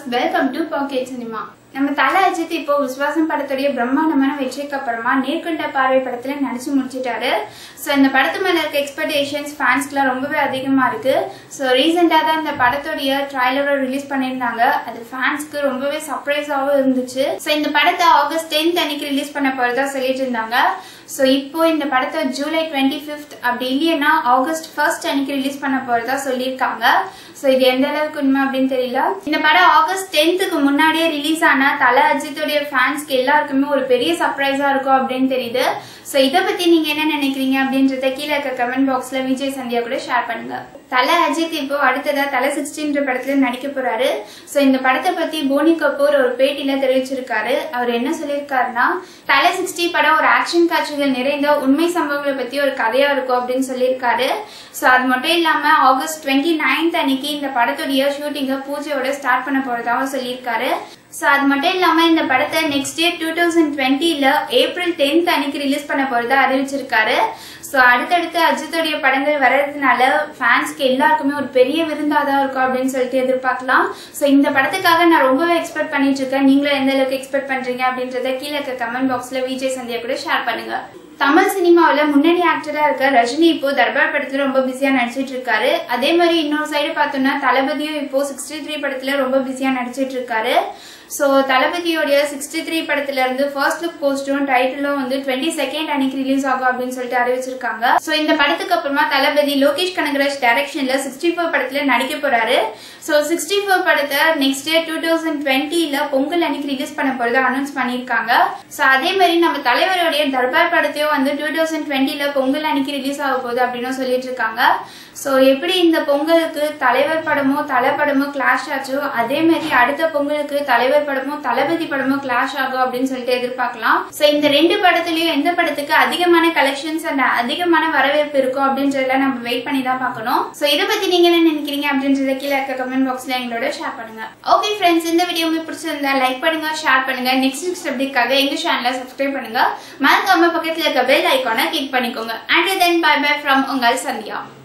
welcome to packet cinema நம்ம தல அஜித் இப்போ விஸ்வாசம் படத்துடைய பிரம்மாண்டமான வெற்றிக்கு அப்புறமா நேர்கொண்ட பார்வை படத்துல நடிச்சு முடிச்சிட்டாரு ஸோ இந்த படத்து மேல இருக்க எக்ஸ்பெக்டேஷன்ஸ் ஃபேன்ஸ்க்குலாம் ரொம்பவே அதிகமா இருக்கு ஸோ ரீசெண்டாக தான் இந்த படத்துடைய ட்ரைலரை ரிலீஸ் பண்ணியிருந்தாங்க அது ஃபேன்ஸ்க்கு ரொம்பவே சர்ப்ரைஸாகவும் இருந்துச்சு ஸோ இந்த படத்தை ஆகஸ்ட் டென்த் அன்னைக்கு ரிலீஸ் பண்ண போறதா சொல்லிட்டு இருந்தாங்க ஸோ இப்போ இந்த படத்தை ஜூலை டுவெண்ட்டி ஃபிஃப்த் அப்படி இல்லைன்னா ஆகஸ்ட் ஃபர்ஸ்ட் அன்னைக்கு ரிலீஸ் பண்ண போறதா சொல்லியிருக்காங்க ஸோ இது எந்த அளவுக்கு உண்மை அப்படின்னு தெரியல இந்த படம் ஆகஸ்ட் டென்த்துக்கு முன்னாடியே ரிலீஸ் ஆனா தல அஜித்துடைய ஃபேன்ஸ்க்கு எல்லாருக்குமே ஒரு பெரிய சர்ப்ரைஸா இருக்கும் அப்படின்னு தெரியுது ஸோ இதை பத்தி நீங்க என்ன நினைக்கிறீங்க அப்படின்றத கீழே இருக்க கமெண்ட் பாக்ஸ்ல விஜய் சந்தியா கூட ஷேர் பண்ணுங்க தல அஜித் இப்போ அடுத்ததா தல சிக்ஸ்டின்ற படத்துல நடிக்க போறாரு ஸோ இந்த படத்தை பத்தி போனி கபூர் ஒரு பேட்டியில தெரிவிச்சிருக்காரு அவர் என்ன சொல்லியிருக்காருன்னா தல சிக்ஸ்டி படம் ஒரு ஆக்ஷன் காட்சிகள் நிறைந்த உண்மை சம்பவங்களை பத்தி ஒரு கதையா இருக்கும் அப்படின்னு சொல்லியிருக்காரு ஸோ அது மட்டும் இல்லாம ஆகஸ்ட் டுவெண்ட்டி நைன்த் அன்னைக்கு இந்த படத்துடைய ஷூட்டிங்கை பூஜையோட ஸ்டார்ட் பண்ண போறதாகவும் சொல்லியிருக்காரு ஸோ அது மட்டும் இல்லாமல் இந்த படத்தை நெக்ஸ்ட் இயர் டூ தௌசண்ட் டுவெண்ட்டியில் ஏப்ரல் டென்த் அன்னைக்கு ரிலீஸ் பண்ண போகிறதா அறிவிச்சிருக்காரு ஸோ அடுத்தடுத்து அஜித்துடைய படங்கள் வர்றதுனால ஃபேன்ஸ்க்கு எல்லாருக்குமே ஒரு பெரிய விருந்தாக தான் இருக்கும் அப்படின்னு சொல்லிட்டு எதிர்பார்க்கலாம் ஸோ இந்த படத்துக்காக நான் ரொம்பவே எக்ஸ்பெக்ட் பண்ணிட்டு இருக்கேன் நீங்களும் எந்த அளவுக்கு எக்ஸ்பெக்ட் பண்ணுறீங்க அப்படின்றத கீழே இருக்க கமெண்ட் பாக்ஸில் விஜய் சந்தியா கூட ஷேர் பண்ணுங்க தமிழ் சினிமாவில் முன்னணி ஆக்டரா இருக்க ரஜினி இப்போ தர்பார் படத்துல ரொம்ப பிஸியா நடிச்சிட்டு இருக்காரு அதே மாதிரி இன்னொரு சைடு பார்த்தோம்னா தளபதியும் இப்போ சிக்ஸ்டி த்ரீ படத்துல ரொம்ப பிஸியா நடிச்சிட்டு இருக்காரு ஸோ தளபதியோடைய சிக்ஸ்டி த்ரீ படத்துல இருந்து ஃபர்ஸ்ட் லுக் போஸ்டரும் டைட்டிலும் வந்து டுவெண்ட்டி செகண்ட் அன்னைக்கு ரிலீஸ் ஆகும் அப்படின்னு சொல்லிட்டு அறிவிச்சிருக்காங்க ஸோ இந்த படத்துக்கு அப்புறமா தளபதி லோகேஷ் கனகராஜ் டைரக்ஷன்ல சிக்ஸ்டி ஃபோர் படத்துல நடிக்க போறாரு ஸோ சிக்ஸ்டி ஃபோர் படத்தை நெக்ஸ்ட் இயர் டூ தௌசண்ட் டுவெண்ட்டில பொங்கல் அன்னைக்கு ரிலீஸ் பண்ண போறதா அனௌன்ஸ் பண்ணியிருக்காங்க ஸோ அதே மாதிரி நம்ம தலைவருடைய தர்பார் படத்தையும் வந்து டூ தௌசண்ட் டுவெண்ட்டில பொங்கல் அன்னைக்கு ரிலீஸ் ஆக போகுது அப்படின்னு சொல்லிட்டு இருக்காங்க ஸோ எப்படி இந்த பொங்கலுக்கு தலைவர் படமோ தலை படமோ கிளாஷ் ஆச்சோ அதே மாதிரி அடுத்த பொங்கலுக்கு தலைவர் படமோ தளபதி படமோ கிளாஷ் ஆகும் அப்படின்னு சொல்லிட்டு எதிர்பார்க்கலாம் ஸோ இந்த ரெண்டு படத்துலயும் எந்த படத்துக்கு அதிகமான கலெக்ஷன்ஸ் அண்ட் அதிகமான வரவேற்பு இருக்கும் அப்படின்றத நம்ம வெயிட் பண்ணி தான் பார்க்கணும் ஸோ இதை பத்தி நீங்க என்ன நினைக்கிறீங்க அப்படின்றத கீழே இருக்க கமெண்ட் பாக்ஸ்ல எங்களோட ஷேர் பண்ணுங்க ஓகே ஃப்ரெண்ட்ஸ் இந்த வீடியோ உங்களுக்கு பிடிச்சிருந்தா லைக் பண்ணுங்க ஷேர் பண்ணுங்க நெக்ஸ்ட் நெக்ஸ்ட் அப்படிக்காக எங்க சேனலை சப்ஸ்கிரைப் பண்ணுங்க மறக்காம பக்கத்துல இருக்க பெல் ஐக்கானை கிளிக் பண்ணிக்கோங்க and then bye bye from உங்கள் சந்தியா